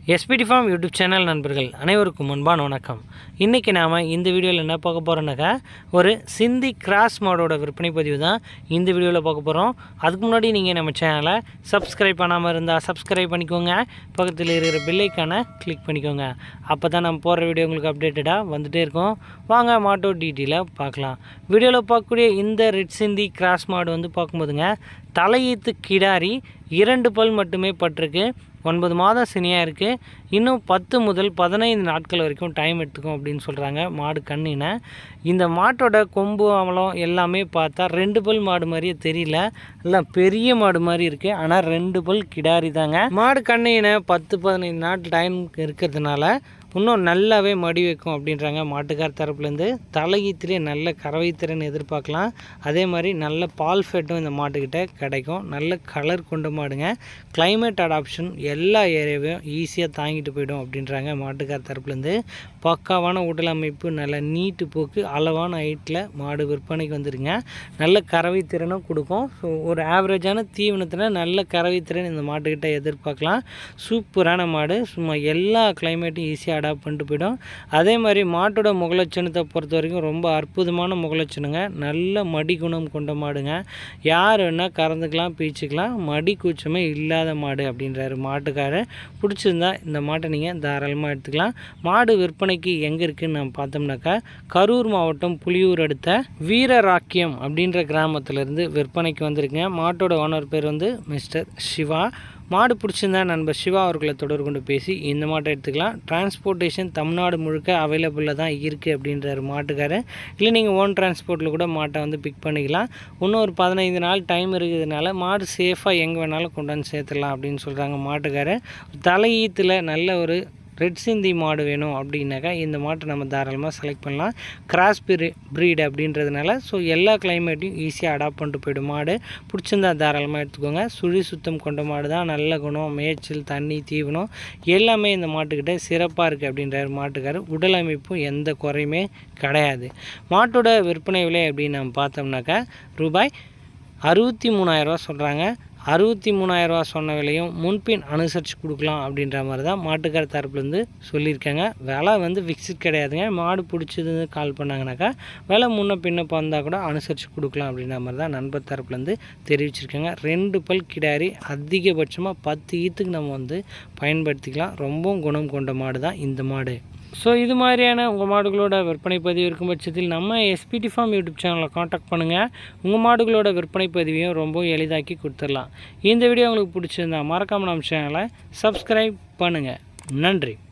SPD farm YouTube channel நண்பர்கள் அனைவருக்கும் முன்பான வணக்கம் இன்றைக்கி நாம் இந்த வீடியோவில் என்ன பார்க்க போகிறோன்னாக்கா ஒரு சிந்தி கிராஸ் மாடோட விற்பனை பதிவு தான் இந்த வீடியோவில் பார்க்க போகிறோம் அதுக்கு முன்னாடி நீங்கள் நம்ம சேனலை சப்ஸ்கிரைப் பண்ணாமல் இருந்தால் சப்ஸ்கிரைப் பண்ணிக்கோங்க பக்கத்தில் இருக்கிற பெல்லைக்கான கிளிக் பண்ணிக்கோங்க அப்போ தான் நம்ம போடுற வீடியோ உங்களுக்கு அப்டேட்டடாக வந்துகிட்டே இருக்கும் வாங்க மாட்டோ டீட்டெயிலாக பார்க்கலாம் வீடியோவில் பார்க்கக்கூடிய இந்த ரெட் சிந்தி கிராஸ் மாடு வந்து பார்க்கும்போதுங்க தலையீத்து கிடாரி இரண்டு பல் மட்டுமே பட்டிருக்கு ஒன்பது மாதம் சினியாக இருக்குது இன்னும் பத்து முதல் பதினைந்து நாட்கள் வரைக்கும் டைம் எடுத்துக்கும் அப்படின்னு சொல்கிறாங்க மாடு கண்ணினை இந்த மாட்டோட கொம்பு அமலம் எல்லாமே பார்த்தா ரெண்டு பல் மாடு மாதிரியே தெரியல எல்லாம் பெரிய மாடு மாதிரி இருக்குது ஆனால் ரெண்டு பல் கிடாரி தாங்க மாடு கண்ணினை பத்து பதினைந்து நாள் டைம் இருக்கிறதுனால இன்னும் நல்லாவே மடி வைக்கும் அப்படின்றாங்க மாட்டுக்கார் தரப்புலேருந்து தலையீத்திலே நல்ல கறவை திறன் எதிர்பார்க்கலாம் அதே மாதிரி நல்ல பால் ஃபெட்டும் இந்த மாட்டுக்கிட்ட கிடைக்கும் நல்ல கலர் கொண்ட மாடுங்க கிளைமேட் அடாப்ஷன் எல்லா ஏரியாவையும் ஈஸியாக தாங்கிட்டு போயிடும் அப்படின்றாங்க மாட்டுக்கார் தரப்புலேருந்து பக்காவான உடல் அமைப்பு நல்ல நீட்டு போக்கு அளவான ஹைட்டில் மாடு விற்பனைக்கு வந்துருங்க நல்ல கறவை திறனும் கொடுக்கும் ஸோ ஒரு ஆவரேஜான தீவனத்தில் நல்ல கறவை திறன் இந்த மாட்டுக்கிட்ட எதிர்பார்க்கலாம் சூப்பரான மாடு சும்மா எல்லா கிளைமேட்டும் ஈஸியாக அடாப்ட் பண்ணிட்டு போயிடும் அதே மாதிரி மாட்டோட முகலட்சணத்தை பொறுத்த வரைக்கும் ரொம்ப அற்புதமான முகலட்சணங்க நல்ல மடி குணம் கொண்ட மாடுங்க யார் வேணால் கறந்துக்கலாம் பீச்சுக்கலாம் மடி கூச்சமே இல்லாத மாடு அப்படின்றாரு மாட்டுக்காரர் பிடிச்சிருந்தா இந்த மாட்டை நீங்கள் தாராளமாக எடுத்துக்கலாம் மாடு விற்பனைக்கு எங்கே இருக்குதுன்னு நம்ம பார்த்தோம்னாக்கா கரூர் மாவட்டம் புலியூர் அடுத்த வீரராக்கியம் அப்படின்ற கிராமத்திலேருந்து விற்பனைக்கு வந்திருக்குங்க மாட்டோட ஓனர் பேர் வந்து மிஸ்டர் சிவா மாடு பிடிச்சிருந்தா நண்பர் சிவா அவர்களை தொடர்பு கொண்டு பேசி இந்த மாட்டை எடுத்துக்கலாம் டிரான்ஸ்போர்ட்டேஷன் தமிழ்நாடு முழுக்க அவைலபிளில் தான் இருக்குது அப்படின்றாரு மாட்டுக்காரர் இல்லை நீங்கள் ஓன் டிரான்ஸ்போர்ட்டில் கூட மாட்டை வந்து பிக் பண்ணிக்கலாம் இன்னும் ஒரு பதினைந்து நாள் டைம் இருக்கிறதுனால மாடு சேஃபாக எங்கே வேணாலும் கொண்டு வந்து சேர்த்துடலாம் அப்படின்னு சொல்கிறாங்க மாட்டுக்காரர் தலையீத்தில் நல்ல ஒரு ரெட் சிந்தி மாடு வேணும் அப்படின்னாக்கா இந்த மாட்டை நம்ம தாராளமாக செலக்ட் பண்ணலாம் கிராஸ் பிரீ ப்ரீட் அப்படின்றதுனால ஸோ எல்லா கிளைமேட்டையும் ஈஸியாக அடாப்ட் பண்ணிட்டு போய்டும் மாடு பிடிச்சிருந்தா தாராளமாக எடுத்துக்கோங்க சுழி சுத்தம் கொண்ட மாடு தான் நல்ல குணம் மேய்ச்சல் தண்ணி தீவனம் எல்லாமே இந்த மாட்டுக்கிட்ட சிறப்பாக இருக்குது அப்படின்றார் மாட்டுக்காரர் உடல் அமைப்பும் எந்த குறையுமே கிடையாது மாட்டோட விற்பனை விலை அப்படின்னு நம்ம பார்த்தோம்னாக்கா ரூபாய் அறுபத்தி மூணாயிரரூவா சொல்கிறாங்க அறுபத்தி மூணாயிரரூவா சொன்ன விலையும் முன்பின் அனுசரித்து கொடுக்கலாம் அப்படின்ற மாதிரி தான் மாட்டுக்கார தரப்புலேருந்து சொல்லியிருக்காங்க விலை வந்து ஃபிக்ஸ்ட் கிடையாதுங்க மாடு பிடிச்சது கால் பண்ணாங்கனாக்கா விலை முன்ன பின்ன வந்தால் கூட அனுசரித்து கொடுக்கலாம் அப்படின்ற மாதிரி தான் நண்பர் தரப்புலேருந்து தெரிவிச்சிருக்காங்க ரெண்டு பல் கிடாரி அதிகபட்சமாக பத்து ஈத்துக்கு நம்ம வந்து பயன்படுத்திக்கலாம் ரொம்பவும் குணம் கொண்ட மாடு தான் இந்த மாடு ஸோ இது மாதிரியான உங்கள் மாடுகளோட விற்பனை பதிவு இருக்கும் பட்சத்தில் நம்ம எஸ்பிடி ஃபார்ம் யூடியூப் சேனலை காண்டாக்ட் பண்ணுங்கள் உங்கள் மாடுகளோட விற்பனை பதிவையும் ரொம்ப எளிதாக்கி கொடுத்துடலாம் இந்த வீடியோ உங்களுக்கு பிடிச்சிருந்தா மறக்காமல் நம்ம சேனலை சப்ஸ்கிரைப் பண்ணுங்கள் நன்றி